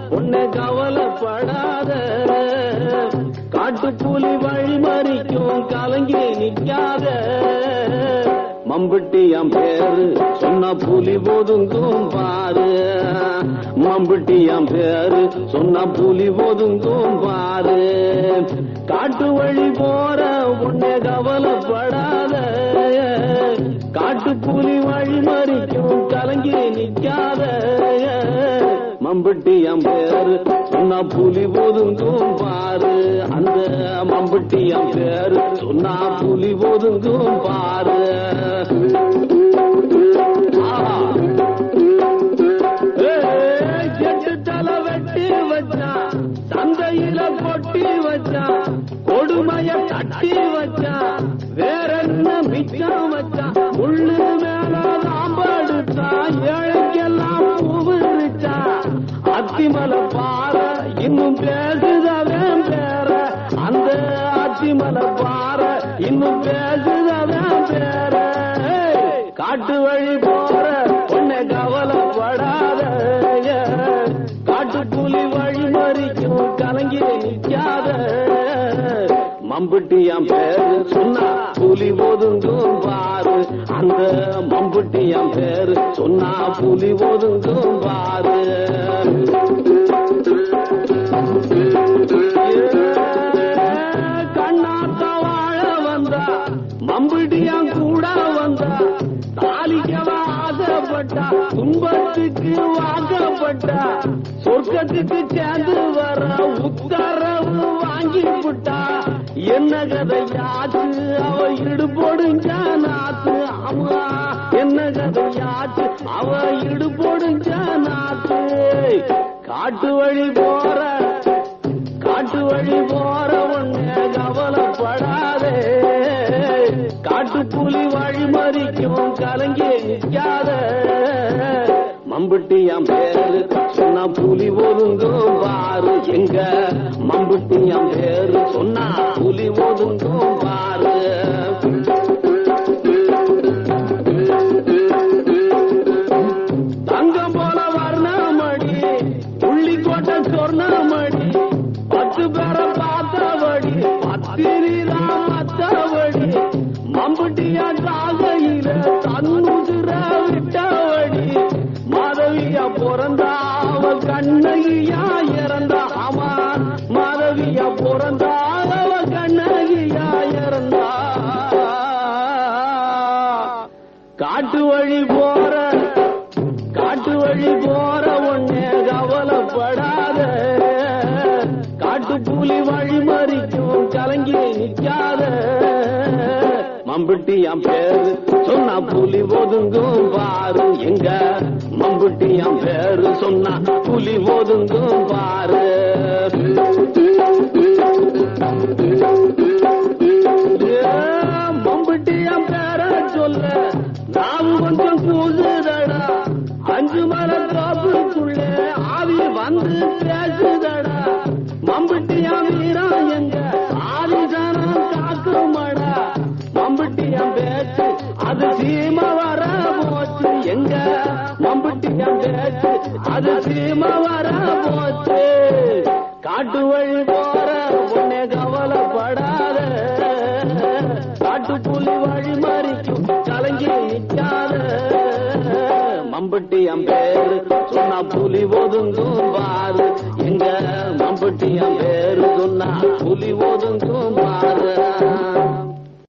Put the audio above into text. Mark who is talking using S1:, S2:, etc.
S1: உன்னை கவலைப்படாத காட்டுப்புலி வழிமறிக்கும் கலங்கி நிக்காத மம்பட்டி என் பேரு சொன்ன புலி ஒதுங்கும் பாரு மம்பட்டி என் பேரு சொன்ன புலி ஒதுங்கும் பாரு காட்டு வழி போற உன்னை கவலைப்படாத காட்டு புலி வழி மறிக்கும் கலங்கி நிக்காத மம்பட்டி என் பேரு சொன்னா புலி ஒதுங்கும் பாரு அந்த மம்பட்டி என் பேரு சொன்னா புலி ஒதுங்கும் பாரு ஆஹா. ஏய், எட்டு தலை வெட்டி வச்சான் சந்தையில கொட்டி வச்சான் கொடுமைய தட்டி வச்சான் வேற என்ன மிச்சம் வச்சான் உள்ளு மேல நாம்படுத்தான் ஏழைக்கெல்லாம் பூவிருச்சான் அத்திமலை பாறை இன்னும் பேசுதவன் பேர அந்த அத்திமலை பாறை இன்னும் பேசுதவன் பேர ஏய், காட்டு வழி போற பொண்ணை கவலைப்படாத காட்டு புலி வழி மறிக்கும் கலங்கி நிக்காத மம்புட்டி என் பேரு சொன்னா புலி ஒதுங்கும் பாரு அந்த மம்புட்டி என் பேரு சொன்னா புலி ஒதுங்கும் பாரு கண்ணாத்த வாழ வந்தா மம்பிடியான் கூட வந்தா தாலிக்கவ ஆசைப்பட்டா துன்பத்துக்கு வாக்கப்பட்டா சொர்க்கத்துக்கு சேர்ந்து வர உத்தரவு வாங்கி விட்டா என்ன கதையாச்சு அவ இடு போடுஞ்ச நாத்து ஆமா என்ன கதையாச்சு அவ இடு போடுஞ்ச நாத்து காட்டு வழி போற காட்டு வழி போற ஒண்ணே கவலைப்படாதே காட்டு புலி வழி மறிக்கும் கலங்கி நிற்காத மம்புட்டி என் பேரு சொன்னா புலி ஒதுங்கும் பாரு எங்க மம்புட்டி என் பேரு சொன்னா புலி ஒதுங்கும் பாரு தங்கம் போல வர்ணமடி புள்ளி கோட்டை சொர்ணமடி பத்து பேரை பார்த்தபடி பத்திரிதான் மத்தபடி மம்புட்டியா தாகையில தன்னுதிர விட்டபடி மாதவியா பிறந்தா அவள் கண்ணகியா இறந்தா ஆமா மாதவியா பிறந்தா அவள் கண்ணகியா இறந்தா காட்டு வழி போற காட்டு வழி போற ஒண்ணே கவலைப்படாத காட்டு புலி வழி மறிக்கும் கலங்கி நிக்காத மம்புட்டி என் பேரு சொன்னா புலி ஒதுங்கும் பாரு எங்க மம்புட்டி என் பேரு சொன்னா புலி ஒதுங்கும் பாரு ஏ, மம்புட்டி என் பேர சொல்ல நாவு கொஞ்சம் கூசுதடா அஞ்சு மர தோப்புக்குள்ள ஆவி வந்து பேசுதடா மம்புட்டியா வீரா எங்க ஆதிசனம் காக்குமடா மம்புட்டியா பேச்சு அது சீம வர போச்சு எங்க மம்புட்டியா பேச்சு அது சீம வர போச்சு காட்டு வழி போற உன்னை கவலைப்படாத காட்டு புலி வழி மறிக்கும் கலங்கி நிற்காத மம்பட்டி என் பேரு சொன்னா புலி ஒதுங்கும் பாரு எங்க மம்பட்டி என் பேரு சொன்னா புலி ஒதுங்கும் பாரு